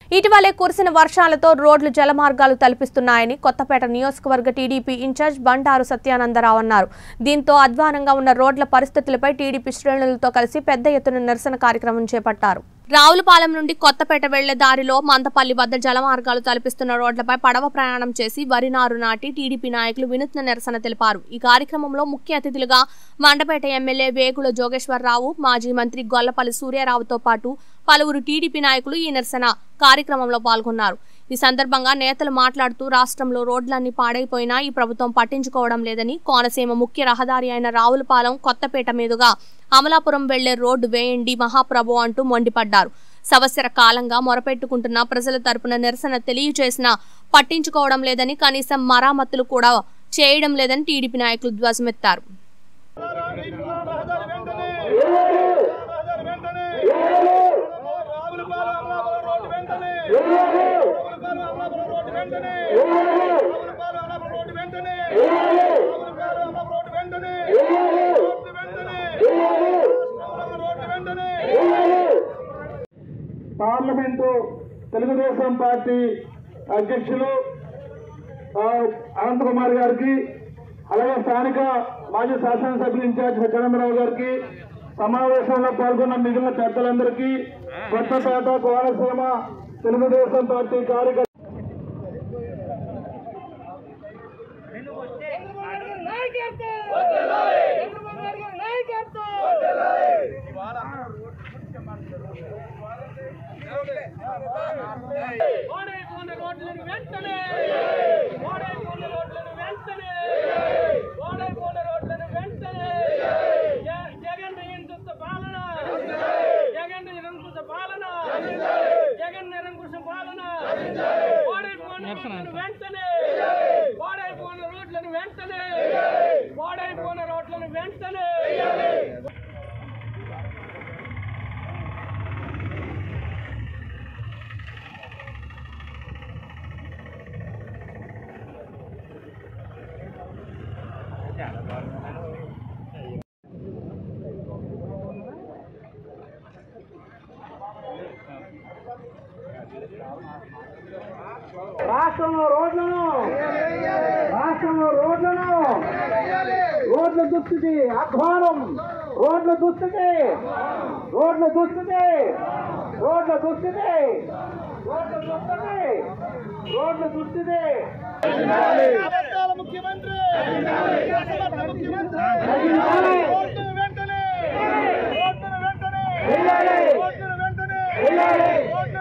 ఇటీవలే కురిసిన వర్షాలతో రోడ్లు జలమార్గాలు తలపిస్తున్నాయని కొత్తపేట నియోజకవర్గ టీడీపీ ఇన్ఛార్జ్ బండారు సత్యానందరావు అన్నారు దీంతో అధ్వానంగా ఉన్న రోడ్ల పరిస్థితులపై టీడీపీ శ్రేణులతో కలిసి పెద్ద ఎత్తున నిరసన కార్యక్రమం చేపట్టారు రావులపాలెం నుండి కొత్తపేట వెళ్లే దారిలో మందపల్లి వద్ద జలమార్గాలు తలపిస్తున్న రోడ్లపై పడవ ప్రయాణం చేసి వరి నారు నాటి టీడీపీ నాయకులు వినూత్న నిరసన తెలిపారు ఈ కార్యక్రమంలో ముఖ్య అతిథులుగా మండపేట ఎమ్మెల్యే వేగుల జోగేశ్వరరావు మాజీ మంత్రి గొల్లపల్లి సూర్యారావుతో పాటు పలువురు టీడీపీ నాయకులు ఈ నిరసన కార్యక్రమంలో పాల్గొన్నారు ఈ సందర్భంగా నేతలు మాట్లాడుతూ రాష్ట్రంలో రోడ్లన్నీ పాడైపోయినా ఈ ప్రభుత్వం పట్టించుకోవడం లేదని కోనసీమ ముఖ్య రహదారి అయిన రావులపాలెం కొత్తపేట మీదుగా అమలాపురం వెళ్లే రోడ్డు వేయండి మహాప్రభు అంటూ మొండిపడ్డారు సంవత్సర కాలంగా మొరపెట్టుకుంటున్న ప్రజల తరపున నిరసన తెలియజేసినా పట్టించుకోవడం లేదని కనీసం మరామతులు కూడా చేయడం లేదని టీడీపీ నాయకులు ధ్వజమెత్తారు పార్లమెంటు తెలుగుదేశం పార్టీ అధ్యక్షులు ఆ, అనంతకుమార్ గారికి అలాగే స్థానిక మాజీ శాసనసభ్యులు ఇన్ఛార్జ్ సత్యానందరావు గారికి సమావేశంలో పాల్గొన్న మిగిలిన పెద్దలందరికీ కొత్తపేట కోనసీమ తెలుగుదేశం పార్టీ కార్యకర్త ఓడైపోయిన రోడ్లను వెంటనే ఓడైపోయిన రోడ్లను వెంటనే ఓడైపోయిన రోడ్లను వెంటనే జ- జగన్ నియంత్రిత పాలన జగన్ నిరంకుశ పాలన జగన్ నిరంకుశ పాలన ఓడైపోయిన రోడ్లను వెంటనే ఓడైపోయిన రోడ్లను వెంటనే ఓడైపోయిన రోడ్లను వెంటనే రాష్ట్రంలో రోడ్లను రాష్ట్రంలో రోడ్లను రోడ్ల దుస్థితి అధ్వానం రోడ్ల దుస్థితి రోడ్ల దుస్థితి రోడ్ల దుస్థితి రోడ్ల దుస్థితి రోడ్ల దుస్థితి అబద్ధాల ముఖ్యమంత్రి అసమర్థ ముఖ్యమంత్రి వెంటనే రోడ్డును వెంటనే రోడ్డును వెంటనే వెయ్యాలి. రోడ్డును వెంటనే వెయ్యాలి. రోడ్డును